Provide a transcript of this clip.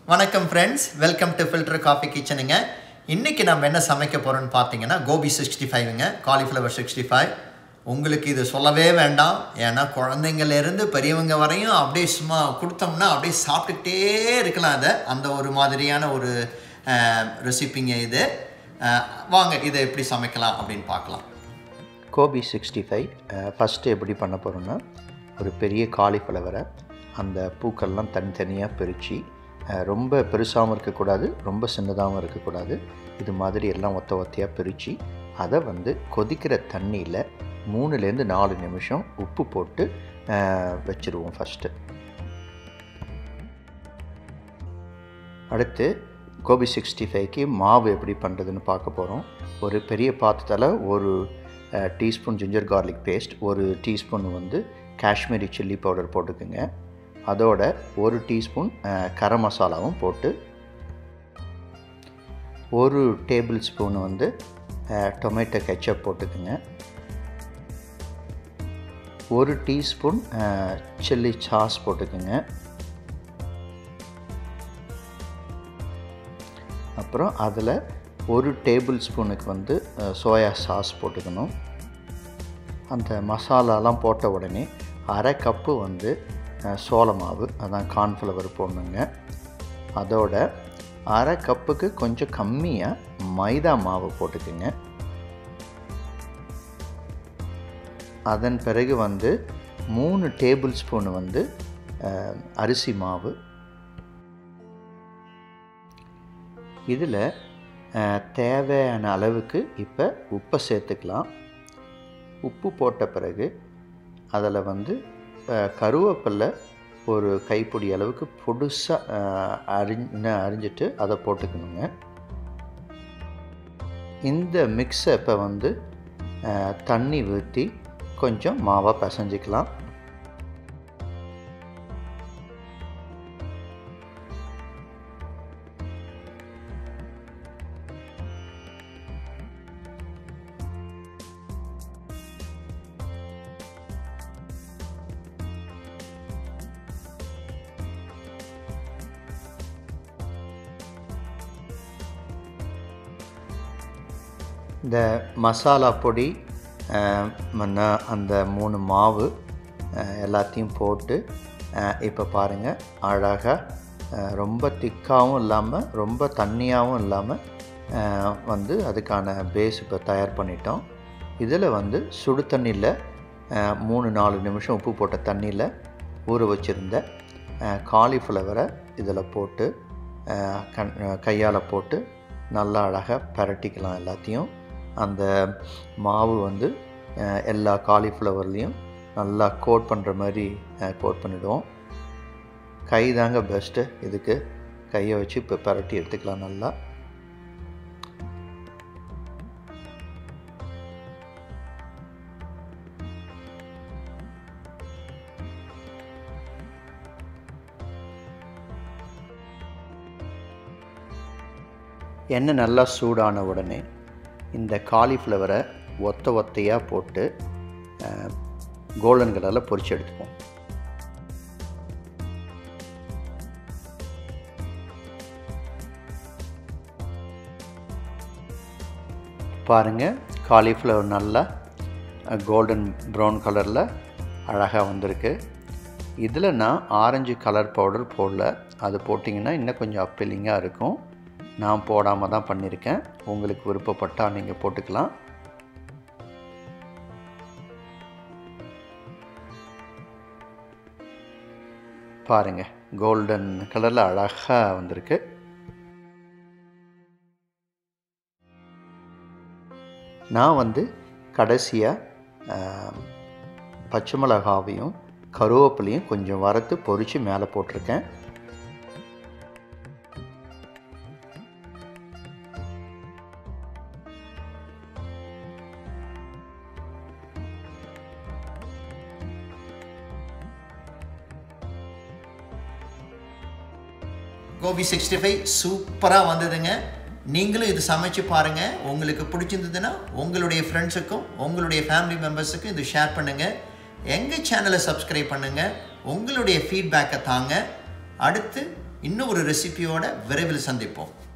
வணக்கம் friends welcome to filter coffee கிச்சனுங்க இன்றைக்கி நம்ம என்ன சமைக்க போகிறோம்னு பார்த்தீங்கன்னா கோபி சிக்ஸ்டி ஃபைவ்ங்க காலிஃப்ளவர் சிக்ஸ்டி ஃபைவ் உங்களுக்கு இது சொல்லவே வேண்டாம் ஏன்னா குழந்தைங்கள்லேருந்து பெரியவங்க வரையும் அப்படியே சும்மா கொடுத்தோம்னா அப்படியே சாப்பிட்டுக்கிட்டே இருக்கலாம் அதை அந்த ஒரு மாதிரியான ஒரு ரெசிப்பிங்க இது அஹ், வாங்க இதை எப்படி சமைக்கலாம் அப்படின்னு பார்க்கலாம் கோபி சிக்ஸ்டி ஃபைவ் ஃபஸ்ட்டு எப்படி பண்ண போகிறோன்னா ஒரு பெரிய காலிஃப்ளவரை அந்த பூக்கள்லாம் தனித்தனியாக பிரித்து ரொம்ப பெருசாகவும் இருக்கக்கூடாது ரொம்ப சின்னதாகவும் இருக்கக்கூடாது இது மாதிரி எல்லாம் ஒத்த ஒத்தையாக பிரித்து அதை வந்து கொதிக்கிற தண்ணியில் மூணுலேருந்து நாலு நிமிஷம் உப்பு போட்டு அஹ், வச்சுருவோம் ஃபஸ்ட்டு அடுத்து கோபி சிக்ஸ்டி ஃபைவ்க்கு மாவு எப்படி பண்ணுறதுன்னு பார்க்க போகிறோம் ஒரு பெரிய பாத்திரத்தில் ஒரு டீஸ்பூன் ஜிஞ்சர் கார்லிக் பேஸ்ட் ஒரு டீஸ்பூன் வந்து காஷ்மீரி சில்லி பவுடர் போட்டுக்குங்க அதோட ஒரு டீஸ்பூன் கரம் மசாலாவும் போட்டு ஒரு டேபிள் ஸ்பூன் வந்து டொமேட்டோ கெச்சப் போட்டுக்குங்க ஒரு டீஸ்பூன் சில்லி சாஸ் போட்டுக்குங்க அப்புறம் அதில் ஒரு டேபிள் ஸ்பூனுக்கு வந்து அஹ், சோயா சாஸ் போட்டுக்கணும் அந்த மசாலாலாம் போட்ட உடனே அரை கப்பு வந்து அஹ், சோள மாவு அதான் கார்ன்ஃப்ளவர் போடணுங்க அதோட அரை கப்புக்கு கொஞ்சம் கம்மியாக மைதா மாவு போட்டுக்குங்க அதன் பிறகு வந்து மூணு டேபிள் ஸ்பூன் வந்து அஹ், அரிசி மாவு இதில் தேவையான அளவுக்கு இப்போ உப்பை சேர்த்துக்கலாம் உப்பு போட்ட பிறகு அதில் வந்து அஹ், கருவேப்பிலை ஒரு கைப்பிடி அளவுக்கு பொடுசாக அரிஞ்சு அரிஞ்சிட்டு அதை போட்டுக்கணுங்க இந்த மிக்ஸை இப்போ வந்து அஹ், தண்ணி ஊற்றி கொஞ்சம் மாவை பிசைஞ்சிக்கலாம் இந்த மசாலா பொடி அஹ், மன்ன அந்த மூணு மாவு அஹ், எல்லாத்தையும் போட்டு இப்போ பாருங்கள் அழகாக அஹ், ரொம்ப திக்காகவும் இல்லாமல் ரொம்ப தண்ணியாகவும் இல்லாமல் அஹ், வந்து அதுக்கான பேஸ் இப்போ தயார் பண்ணிட்டோம் இதில் வந்து சுடு தண்ணியில் அஹ், மூணு நாலு நிமிஷம் உப்பு போட்ட தண்ணியில் ஊற வச்சுருந்த காலிஃப்ளவரை இதில் போட்டு அஹ், கண் கையால் போட்டு நல்லா அழகாக பரட்டிக்கலாம் எல்லாத்தையும் அந்த மாவு வந்து அஹ், எல்லா காலிஃப்ளவர்லேயும் நல்லா கோட் பண்ணுற மாதிரி கோட் பண்ணிவிடுவோம் கை தாங்க பெஸ்ட்டு இதுக்கு கையை வச்சு இப்போ பரட்டி எடுத்துக்கலாம் நல்லா எண்ணெய் நல்லா சூடான உடனே இந்த காலிஃப்ளவரை ஒத்த ஒத்தையாக போட்டு கோல்டன் கலரில் பொரிச்சு எடுத்துப்போம் பாருங்கள் காலிஃப்ளவர் நல்லா கோல்டன் ப்ரௌன் கலரில் அழகாக வந்திருக்கு இதில் நான் ஆரஞ்சு கலர் பவுடர் போடல அது போட்டிங்கன்னா இன்னும் கொஞ்சம் அப்பீலிங்காக இருக்கும் நான் போடாமல் தான் பண்ணியிருக்கேன் உங்களுக்கு விருப்பப்பட்டால் நீங்கள் போட்டுக்கலாம் பாருங்கள் கோல்டன் கலரில் அழகாக வந்திருக்கு நான் வந்து கடைசியாக பச்சை மிளகாவையும் கருவேப்பிலையும் கொஞ்சம் வறுத்து பொரித்து மேலே போட்டிருக்கேன் கோபி சிக்ஸ்டி ஃபைவ் சூப்பராக வந்ததுங்க நீங்களும் இது சமைச்சு பாருங்கள் உங்களுக்கு பிடிச்சிருந்ததுன்னா உங்களுடைய ஃப்ரெண்ட்ஸுக்கும் உங்களுடைய ஃபேமிலி மெம்பர்ஸுக்கும் இது ஷேர் பண்ணுங்கள் எங்கள் சேனலை சப்ஸ்கிரைப் பண்ணுங்கள் உங்களுடைய ஃபீட்பேக்கை தாங்க அடுத்து இன்னும் ஒரு ரெசிபியோட விரைவில் சந்திப்போம்